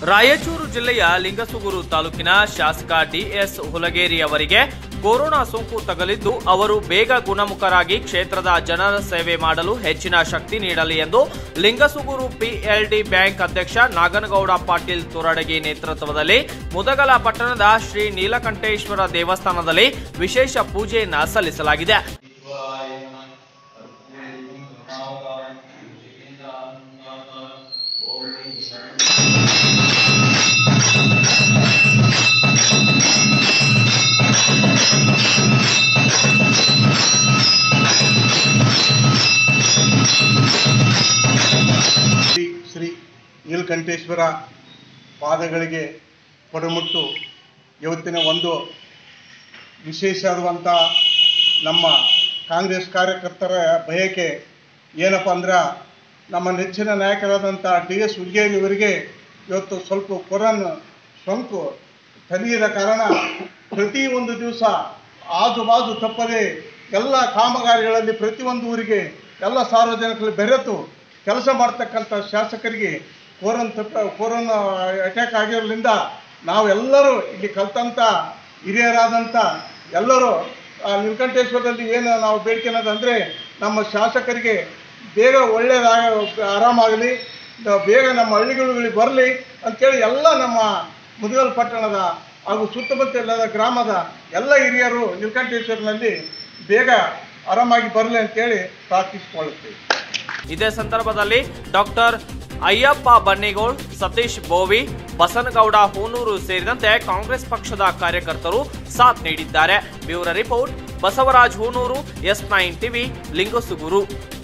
ರಾಯಚೂರು ಜಿಲ್ಲೆಯ ಲಿಂಗಸುಗೂರು ತಾಲೂಕಿನ ಶಾಸಕ ಡಿಎಸ್ ಹುಲಗೇರಿ ಅವರಿಗೆ ಕೊರೋನಾ ಸೋಂಕು ತಗಲಿದ್ದು ಅವರು ಬೇಗ ಗುಣಮುಖರಾಗಿ ಕ್ಷೇತ್ರದ ಜನರ ಸೇವೆ ಮಾಡಲು ಹೆಚ್ಚಿನ ಶಕ್ತಿ ನೀಡಲಿ ಎಂದು ಲಿಂಗಸುಗೂರು ಪಿಎಲ್ಡಿ ಬ್ಯಾಂಕ್ ಅಧ್ಯಕ್ಷ ನಾಗನಗೌಡ ಪಾಟೀಲ್ ತುರಡಗಿ ನೇತೃತ್ವದಲ್ಲಿ ಮುದಗಲ ಪಟ್ಟಣದ ಶ್ರೀ ನೀಲಕಂಠೇಶ್ವರ ದೇವಸ್ಥಾನದಲ್ಲಿ ವಿಶೇಷ ಪೂಜೆಯನ್ನ ಸಲ್ಲಿಸಲಾಗಿದೆ ಶ್ರೀ ಶ್ರೀ ನೀಲಕಂಠೇಶ್ವರ ಪಾದಗಳಿಗೆ ಕೊಡಮುಟ್ಟು ಇವತ್ತಿನ ಒಂದು ವಿಶೇಷವಾದಂಥ ನಮ್ಮ ಕಾಂಗ್ರೆಸ್ ಕಾರ್ಯಕರ್ತರ ಬಯಕೆ ಏನಪ್ಪ ಅಂದ್ರೆ ನಮ್ಮ ನೆಚ್ಚಿನ ನಾಯಕರಾದಂಥ ಡಿ ಎಸ್ ಹುಲ್ಗೇರಿ ಇವರಿಗೆ ಇವತ್ತು ಸ್ವಲ್ಪ ಕೊರೋನ್ ಸೋಂಕು ತಲೆಯದ ಕಾರಣ ಪ್ರತಿ ಒಂದು ದಿವಸ ಆಜು ಬಾಜು ತಪ್ಪದೆ ಎಲ್ಲ ಕಾಮಗಾರಿಗಳಲ್ಲಿ ಪ್ರತಿಯೊಂದು ಊರಿಗೆ ಎಲ್ಲ ಸಾರ್ವಜನಿಕರು ಬೆರೆತು ಕೆಲಸ ಮಾಡ್ತಕ್ಕಂಥ ಶಾಸಕರಿಗೆ ಕೊರೋನ್ ತಪ್ಪ ಕೊರೋನಾ ಅಟ್ಯಾಕ್ ಆಗಿರೋದ್ರಿಂದ ನಾವೆಲ್ಲರೂ ಇಲ್ಲಿ ಕಲ್ತಂಥ ಹಿರಿಯರಾದಂಥ ಎಲ್ಲರೂ ಆ ನೀಲಕಂಠೇಶ್ವರದಲ್ಲಿ ಏನು ನಾವು ಬೇಡಿಕೆ ಅನ್ನೋದಂದರೆ ನಮ್ಮ ಶಾಸಕರಿಗೆ ಬೇಗ ಒಳ್ಳೆಯದಾಗ ಆರಾಮಾಗಲಿ ನ- ಬೇಗ ನಮ್ಮ ಹಳ್ಳಿಗಳಿಗೆ ಬರಲಿ ಅಂತೇಳಿ ಎಲ್ಲ ನಮ್ಮ ಮುದಗಲ್ ಪಟ್ಟಣದ ಹಾಗೂ ಸುತ್ತಮುತ್ತ ಎಲ್ಲದ ಗ್ರಾಮದ ಎಲ್ಲ ಹಿರಿಯರು ನೀಲಕಂಠೇಶ್ವರನಲ್ಲಿ ಬೇಗ ಆರಾಮಾಗಿ ಬರಲಿ ಅಂತೇಳಿ ಪ್ರಾರ್ಥಿಸಿಕೊಳ್ಳುತ್ತೇವೆ ಇದೇ ಸಂದರ್ಭದಲ್ಲಿ ಡಾಕ್ಟರ್ ಅಯ್ಯಪ್ಪ ಬನ್ನಿಗೋಳ್ ಸತೀಶ್ ಬೋವಿ ಬಸನಗೌಡ ಹೂನೂರು ಸೇರಿದಂತೆ ಕಾಂಗ್ರೆಸ್ ಪಕ್ಷದ ಕಾರ್ಯಕರ್ತರು ಸಾಥ್ ನೀಡಿದ್ದಾರೆ bureau report Basavaraj Hunur S nine TV Lingasugur